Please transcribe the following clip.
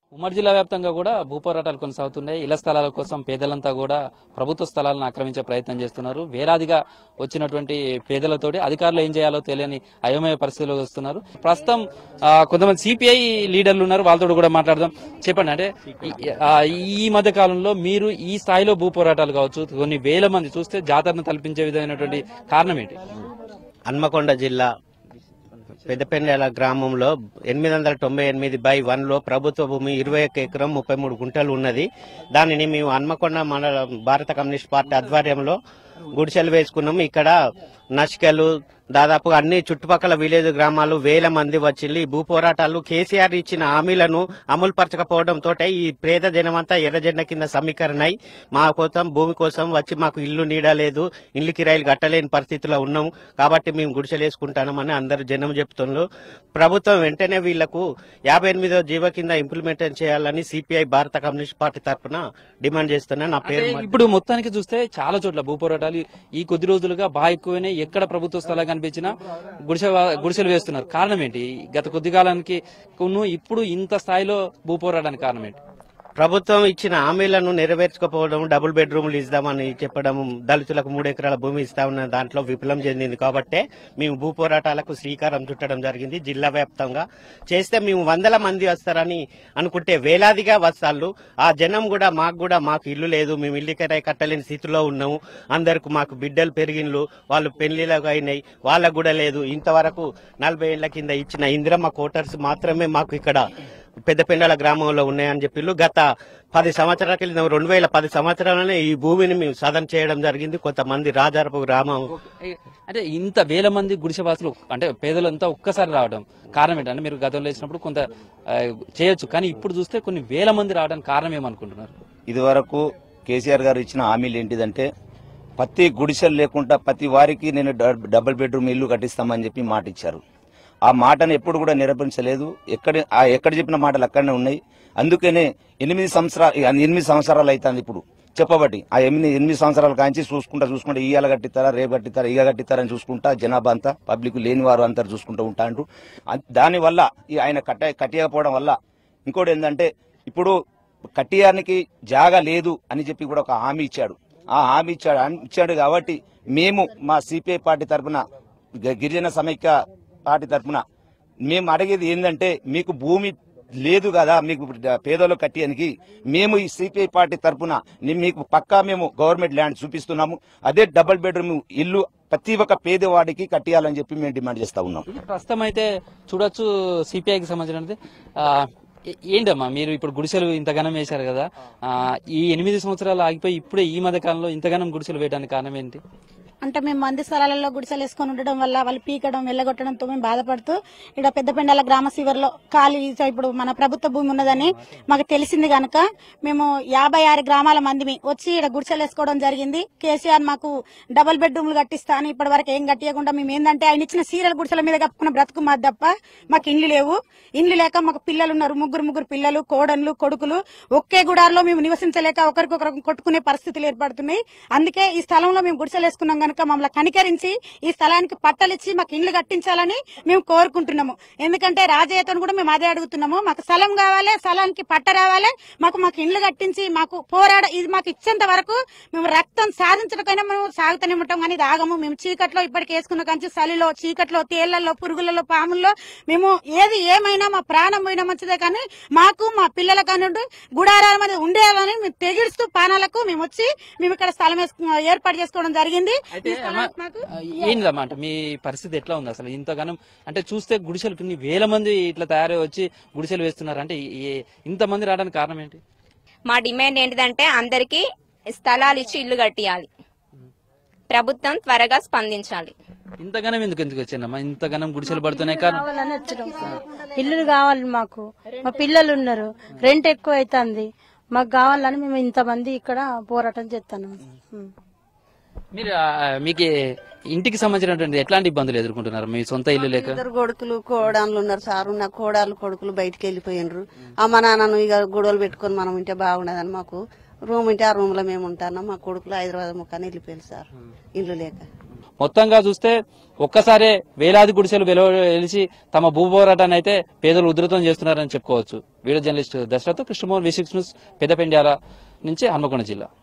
ఉమ్మడి జిల్లా వ్యాప్తంగా కూడా భూపోరాటాలు కొనసాగుతున్నాయి ఇళ్ల స్థలాల కోసం పేదలంతా కూడా ప్రభుత్వ స్థలాలను ఆక్రమించే ప్రయత్నం చేస్తున్నారు వేలాదిగా వచ్చినటువంటి పేదలతోటి అధికారులు ఏం చేయాలో తెలియని అయోమయ పరిస్థితిలో వస్తున్నారు ప్రస్తుతం ఆ, కొంతమంది సిపిఐ లీడర్లు ఉన్నారు వాళ్ళతో కూడా మాట్లాడదాం చెప్పండి అంటే ఈ- ఆ, ఈ మధ్య కాలంలో మీరు ఈ స్థాయిలో భూ పోరాటాలు కావచ్చు కొన్ని వేల మంది చూస్తే జాతరను తలపించే విధమైనటువంటి కారణం ఏంటి హన్మకొండ జిల్లా పెద్దపెండల గ్రామంలో ఎనిమిది వందల తొంభై ఎనిమిది బై వన్ లో ప్రభుత్వ భూమి ఇరవై ఒక్క ఎకరం ముప్పై మూడు గుంటలు ఉన్నది దానిని మేము హన్మకొండ మండల భారత కమ్యూనిస్ట్ పార్టీ ఆధ్వర్యంలో గుడిసెలు వేసుకున్నాము ఇక్కడ నష్కలు దాదాపు అన్ని చుట్టుపక్కల విలేజ్ గ్రామాలు వేల మంది వచ్చి ఈ భూ పోరాటాలు కేసీఆర్ ఇచ్చిన హామీలను అమలు పరచకపోవడంతో ఈ పేద జనమంతా ఎర్ర జెండా కింద సమీకరణ అయి మా కోసం భూమి కోసం వచ్చి మాకు ఇల్లు నీడలేదు ఇల్లు కిరాయిలు కట్టలేని పరిస్థితిలో ఉన్నాము కాబట్టి మేము గుడిసెలేసుకుంటామని అందరు జనం చెప్తున్నారు ప్రభుత్వం వెంటనే వీళ్లకు యాభై ఎనిమిదో జీవో కింద ఇంప్లిమెంట్ చేయాలని సిపిఐ భారత కమ్యూనిస్ట్ పార్టీ తరఫున డిమాండ్ చేస్తున్నా నా పేరు అంటే ఇప్పుడు మొత్తానికి చూస్తే చాలా చోట్ల భూ పోరాటాలు ఈ కొద్ది రోజులుగా బాగా ఎక్కువనే ఎక్కడ ప్రభుత్వ స్థలం కనిపించినా గుడిసె గుడిసెలు వేస్తున్నారు కారణం ఏంటి గత కొద్ది కాలానికి కును ఇప్పుడు ఇంత స్థాయిలో భూ పోరాటానికి కారణం ఏంటి ప్రభుత్వం ఇచ్చిన హామీలను నెరవేర్చకపోవడం డబుల్ బెడ్రూమ్లు ఇస్తామని చెప్పడం దళితులకు మూడు ఎకరాల భూమి ఇస్తామన్న దాంట్లో విఫలం చెందింది కాబట్టే మేము భూ పోరాటాలకు శ్రీకారం చుట్టడం జరిగింది జిల్లా వ్యాప్తంగా చేస్తే మేము వందల మంది వస్తారని అనుకుంటే వేలాదిగా వస్తారు ఆ జనం కూడా మాకు కూడా మాకు ఇల్లు లేదు మేము ఇల్లు కిరాయి కట్టలేని స్థితిలో ఉన్నాము అందరికి మాకు బిడ్డలు పెరిగిన్లు వాళ్ళు పెళ్లిలకు అయినాయి వాళ్ళకు కూడా లేదు ఇంతవరకు నలభై ఏళ్ల కింద ఇచ్చిన ఇందిరమ్మ కోటర్స్ మాత్రమే మాకు ఇక్కడ పెద్దపెండల గ్రామంలో ఉన్నాయని చెప్పిళ్ళు గత పది సంవత్సరాల క్రితం రెండు వేల పది సంవత్సరాలనే ఈ భూమిని మేము సాధన చేయడం జరిగింది కొంతమంది రాజారపు గ్రామం అంటే ఇంత వేల మంది గుడిసెవాసులు అంటే పేదలంతా ఒక్కసారి రావడం కారణం ఏంటంటే మీరు గతంలో వేసినప్పుడు కొంత ఆ, చేయొచ్చు కానీ ఇప్పుడు చూస్తే కొన్ని వేల మంది రావడానికి కారణం ఏమనుకుంటున్నారు ఇదివరకు కేసీఆర్ గారు ఇచ్చిన హామీలు ఏంటిదంటే ప్రతి గుడిసెలు లేకుండా ప్రతి వారికి నేను డ- డబుల్ బెడ్రూమ్ ఇల్లు కట్టిస్తామని చెప్పి మాట ఇచ్చారు ఆ మాటను ఎప్పుడు కూడా నిరూపించలేదు ఎక్కడ ఆ ఎక్కడ చెప్పిన మాటలు అక్కడనే ఉన్నాయి అందుకనే ఎనిమిది సంవత్సరాలు ఎనిమిది సంవత్సరాలు అవుతుంది ఇప్పుడు చెప్పబట్టి ఆ ఎనిమిది ఎనిమిది సంవత్సరాల కాంచి చూసుకుంటా చూసుకుంటా ఇయ్యాల కట్టిస్తారా రేపు కట్టిస్తారా ఇక కట్టిస్తారా అని చూసుకుంటా జనాభా అంతా పబ్లిక్ లేని వారు అంతా చూసుకుంటూ ఉంటాండ్రు అ- దానివల్ల ఈ ఆయన కట్ట కట్టకపోవడం వల్ల ఇంకోటి ఏంటంటే ఇప్పుడు కట్టియానికి జాగా లేదు అని చెప్పి కూడా ఒక హామీ ఇచ్చాడు ఆ హామీ ఇచ్చాడు హామీ ఇచ్చాడు కాబట్టి మేము మా సిపిఐ పార్టీ తరఫున గిరిజన సమైక్య పార్టీ తరఫున మేము అడిగేది ఏంటంటే మీకు భూమి లేదు కదా మీకు పేదలు కట్టేయడానికి మేము ఈ సిపిఐ పార్టీ తరఫున మీకు పక్కా మేము గవర్నమెంట్ ల్యాండ్ చూపిస్తున్నాము అదే డబుల్ బెడ్రూమ్ ఇల్లు ప్రతి ఒక్క పేదవాడికి కట్టియాలని చెప్పి మేము డిమాండ్ చేస్తా ఉన్నాం ఇది ప్రస్తుతం అయితే చూడొచ్చు సిపిఐకి సంబంధించినది ఆ, ఏ- ఏంటమ్మా మీరు ఇప్పుడు గుడిసెలు ఇంతగానం వేశారు కదా ఆ, ఈ ఎనిమిది సంవత్సరాలు ఆగిపోయి ఇప్పుడే ఈ మధ్య కాలంలో ఇంతగానం గుడిసెలు వేయడానికి కారణం ఏంటి అంటే మేము మంది స్థలాలలో గుడిసెలు వేసుకొని ఉండడం వల్ల వాళ్ళు పీకడం వెళ్ళగొట్టడంతో మేము బాధపడుతూ ఇక్కడ పెద్దపెండాల గ్రామ శివర్లో ఖాళీ ఇప్పుడు మన ప్రభుత్వ భూమి ఉన్నదని మాకు తెలిసింది గనక మేము యాభై ఆరు గ్రామాల మందిమి వచ్చి ఇక్కడ గుడిసెలు వేసుకోవడం జరిగింది కేసీఆర్ మాకు డబుల్ బెడ్రూమ్లు కట్టిస్తా అని ఇప్పటి వరకు ఏం కట్టియకుండా మేము ఏంటంటే ఆయన ఇచ్చిన సీరియల్ గుడిసెల మీద కప్పుకున్న బ్రతుకు మాది తప్ప మాకు ఇండ్లు లేవు ఇండ్లు లేక మాకు పిల్లలు ఉన్నారు ముగ్గురు ముగ్గురు పిల్లలు కోడన్లు కొడుకులు ఒకే గుడార్లో మేము నివసించలేక ఒకరికొకరు కొట్టుకునే పరిస్థితులు ఏర్పడుతున్నాయి అందుకే ఈ స్థలంలో మేము గుడిసెలు వేసుకున్నాం గనక మమ్మల్ని కనికరించి ఈ స్థలానికి పట్టలిచ్చి మాకు ఇండ్లు కట్టించాలని మేము కోరుకుంటున్నాము ఎందుకంటే రాజయ్యతో కూడా మేము అదే అడుగుతున్నాము మాకు స్థలం కావాలి స్థలానికి పట్ట రావాలి మాకు మాకు ఇండ్లు కట్టించి మాకు పోరాడ ఇది మాకు ఇచ్చేంత వరకు మేము రక్తం సాధించడానికైనా మేము సాగుతూనే ఉంటాం కానీ ఇది ఆగము మేము చీకట్లో ఇప్పటికి వేసుకున్న కంచి చలిలో చీకట్లో తేళ్లలో పురుగులలో పాముల్లో మేము ఏది ఏమైనా మా ప్రాణం పోయినా మంచిదే కానీ మాకు మా పిల్లల కానివ్వండి గుడారాల మీద ఉండేయాలని మేము తెగిడుస్తూ పానాలకు మేము వచ్చి మేము ఇక్కడ స్థలం వేసుకు- ఏర్పాటు చేసుకోవడం జరిగింది అయితే ఈ స్థలానికి అమ్మ, మాకు ఆ, ఏందమ్మా అంటే మీ పరిస్థితి ఎట్లా ఉంది అసలు ఇంతగానం అంటే చూస్తే గుడిసెలు కొన్ని వేల మంది ఇట్లా తయారై వచ్చి గుడిసెలు వేస్తున్నారు అంటే ఈ- ఇంత మంది రావడానికి కారణం ఏంటి మా డిమాండ్ ఏంటిదంటే అందరికి స్థలాలు ఇచ్చి ఇల్లు కట్టియాలి ప్రభుత్వం త్వరగా స్పందించాలి ఇంతగానం ఎందుకు ఎందుకు వచ్చిందమ్మా ఇంతగానం గుడిసెలు పడుతున్నాయి కారణం కావాలని వచ్చినాం ఇల్లులు కావాలి మాకు మా పిల్లలు ఉన్నారు రెంట్ ఎక్కువ అవుతుంది మాకు కావాలని మేము ఇంతమంది ఇక్కడ పోరాటం చేస్తున్నాం ఉం. మీరు ఆ, మీకు ఇంటికి సంబంధించినటువంటి ఎట్లాంటి ఇబ్బందులు ఎదుర్కొంటున్నారు మీ సొంత ఇల్లు లేక ఇద్దరు కొడుకులు కోడళ్ళు ఉన్నారు సారు నా కోడళ్ళు కొడుకులు బయటికి వెళ్ళిపోయినరు అమ్మ నాన్నను ఇక గొడవలు పెట్టుకొని మనం ఉంటే బాగుండదని మాకు రూమ్ ఉంటే ఆ రూమ్ లో మేము ఉంటాను మా కొడుకులు హైదరాబాద్ ముఖాన్ని వెళ్ళిపోయారు సార్ ఇల్లు లేక మొత్తంగా చూస్తే ఒక్కసారే వేలాది గుడిసెలు వెలిసి తమ భూ పోరాటాన్ని అయితే పేదలు ఉధృతం చేస్తున్నారని చెప్పుకోవచ్చు video journalist Dasharath Krishnamohan V six news Peddapendyal నుంచి హన్మకొండ జిల్లా